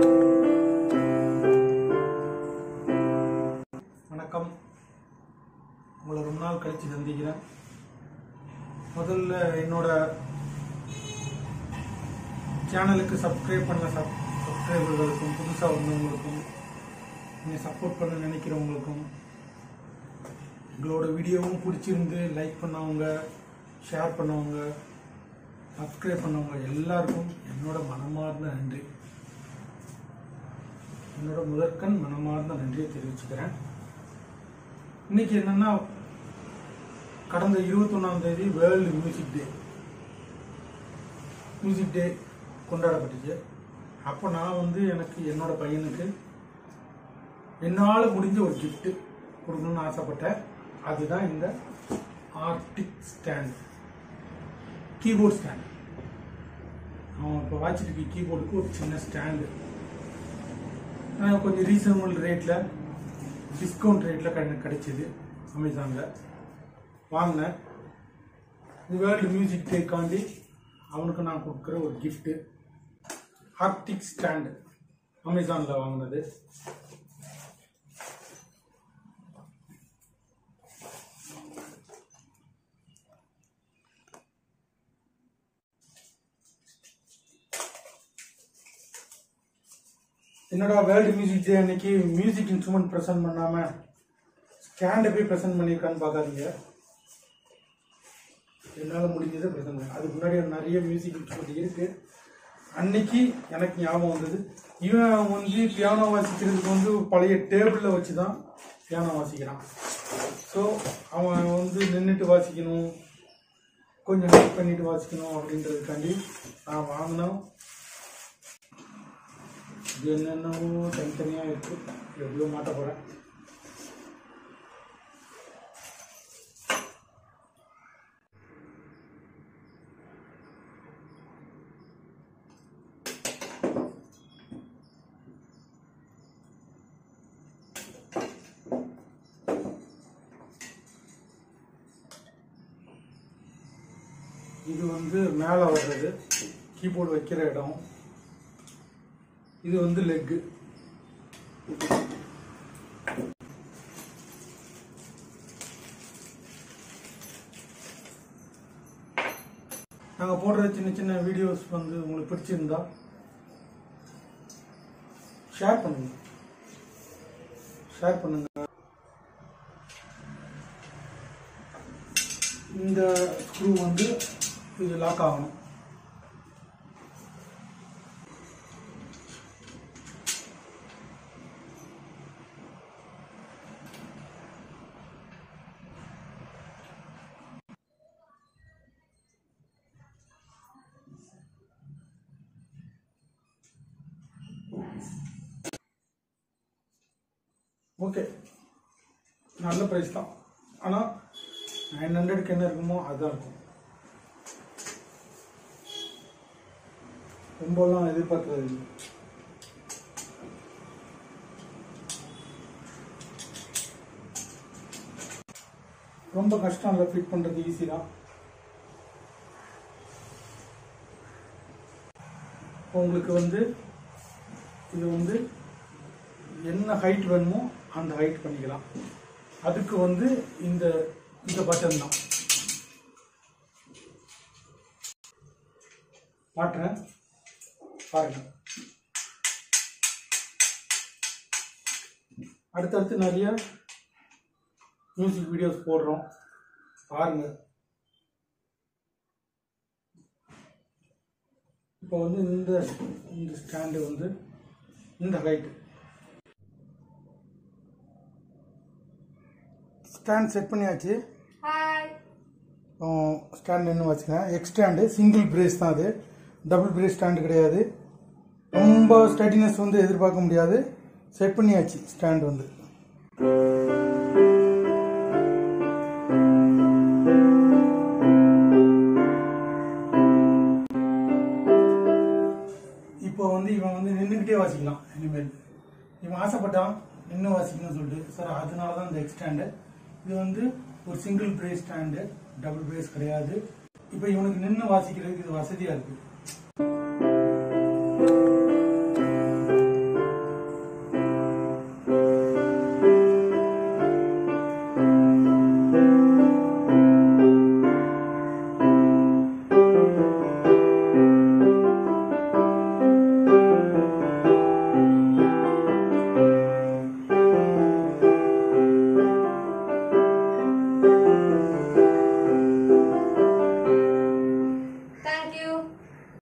வணக்கம் உங்களை ரொம்ப நாள் கழிச்சு சந்திக்கிறேன் முதல்ல என்னோட சேனலுக்கு சப்ஸ்கிரைப் பண்ண சப் சப்ஸ்கிரைபர்களுக்கும் புதுசாக வந்தவங்களுக்கும் என்னை சப்போர்ட் பண்ண நினைக்கிறவங்களுக்கும் உங்களோட வீடியோவும் பிடிச்சிருந்து லைக் பண்ணவங்க ஷேர் பண்ணவங்க சப்ஸ்கிரைப் பண்ணவங்க எல்லாருக்கும் என்னோட மனமார்ந்த நன்றி என்னோட முதற்கண் மனமார்ந்த நன்றியை தெரிவிச்சுக்கிறேன் இன்னைக்கு என்னன்னா கடந்த இருபத்தொன்னாம் தேதி world music day music day கொண்டாடப்பட்டுச்சு அப்போ நான் வந்து எனக்கு என்னோட பையனுக்கு என்னால் முடிஞ்ச ஒரு gift கொடுக்கணும்னு ஆசைப்பட்டேன் அதுதான் இந்த ஆர்டிக் ஸ்டாண்ட் கீபோர்ட் ஸ்டாண்ட் அவன் இப்போ வாட்சிட்டு இருக்க கீபோர்டுக்கு ஒரு சின்ன ஸ்டாண்டு கொஞ்சம் ரீசனபிள் ரேட்டில் டிஸ்கவுண்ட் ரேட்டில் எனக்கு கிடைச்சிது அமேசானில் வாங்கினேன் இது வேர்ல்டு மியூசிக் டேக்காண்டி அவனுக்கு நான் கொடுக்குற ஒரு கிஃப்ட்டு ஆர்டிக் ஸ்டாண்டு அமேசானில் வாங்கினது என்னடா வேர்ல்டு மியூசிக் டே அன்னைக்கு மியூசிக் இன்ஸ்ட்ருமெண்ட் ப்ரெசென்ட் பண்ணாம ஸ்டாண்டை போய் ப்ரெசென்ட் பண்ணியிருக்கான்னு பார்க்காதீங்க என்னால் முடிஞ்சதை ப்ரெசென்ட் பண்ணேன் அதுக்கு முன்னாடி நிறைய மியூசிக் இன்ஸ்ட்ருமெண்ட் இருக்கு அன்னைக்கு எனக்கு ஞாபகம் வந்தது இவன் வந்து பியானோ வாசிக்கிறதுக்கு வந்து பழைய டேபிளில் வச்சு தான் பியானோ வாசிக்கிறான் ஸோ அவன் வந்து நின்றுட்டு வாசிக்கணும் கொஞ்சம் ஹெல்ப் பண்ணிட்டு வாசிக்கணும் அப்படின்றதுக்காண்டி நான் வாங்கினோம் இது என்னென்னவோ தனித்தனியாக இருக்கு எவ்வளோ மாட்ட போகிறேன் இது வந்து மேலே வர்றது கீபோர்டு வைக்கிற இடம் இது வந்து லெக்கு நாங்கள் போடுற சின்ன சின்ன வீடியோஸ் வந்து உங்களுக்கு பிடிச்சிருந்தா ஷேர் பண்ணுங்க ஷேர் பண்ணுங்க இந்த ஸ்க்ரூ வந்து இது லாக் ஆகணும் ஓகே நல்ல ப்ரைஸ் தான் ஆனால் நைன் ஹண்ட்ரடுக்கு என்ன இருக்குமோ அதுதான் இருக்கும் ரொம்பலாம் எதிர்பார்க்கறது இல்லை ரொம்ப கஷ்டம் இல்லை ஃபிட் பண்ணுறது ஈஸி தான் இப்போ உங்களுக்கு வந்து இது வந்து என்ன ஹைட் வேணுமோ அந்த ஹைட் பண்ணிக்கலாம் அதுக்கு வந்து இந்த இந்த பட்டன் தான் மாட்டுறேன் பாருங்க அடுத்தடுத்து நிறைய மியூசிக் வீடியோஸ் போடுறோம் பாருங்க இப்போ வந்து இந்த இந்த ஸ்டாண்டு வந்து இந்த ஹைட் ஸ்டாண்ட் செட் பண்ணியாச்சு ஹாய் ஸ்டாண்ட் நின்று வச்சுக்கிறேன் எக்ஸ்டாண்டு சிங்கிள் பிரேஸ் தான் அது டபுள் பிரேஸ் ஸ்டாண்டு கிடையாது ரொம்ப ஸ்டடினஸ் வந்து எதிர்பார்க்க முடியாது செட் பண்ணியாச்சு ஸ்டாண்ட் வந்து இப்போ வந்து இவன் வந்து நின்றுக்கிட்டே வாசிக்கலாம் இனிமேல் இவன் ஆசைப்பட்டான் நின்று வாசிக்கணும்னு சொல்லிட்டு சார் அதனால தான் இந்த எக்ஸ்டாண்டு இது வந்து ஒரு single brace stand double brace கிடையாது இப்போ இவனுக்கு நின்று வாசிக்கிறதுக்கு இது வசதியாக இருக்குது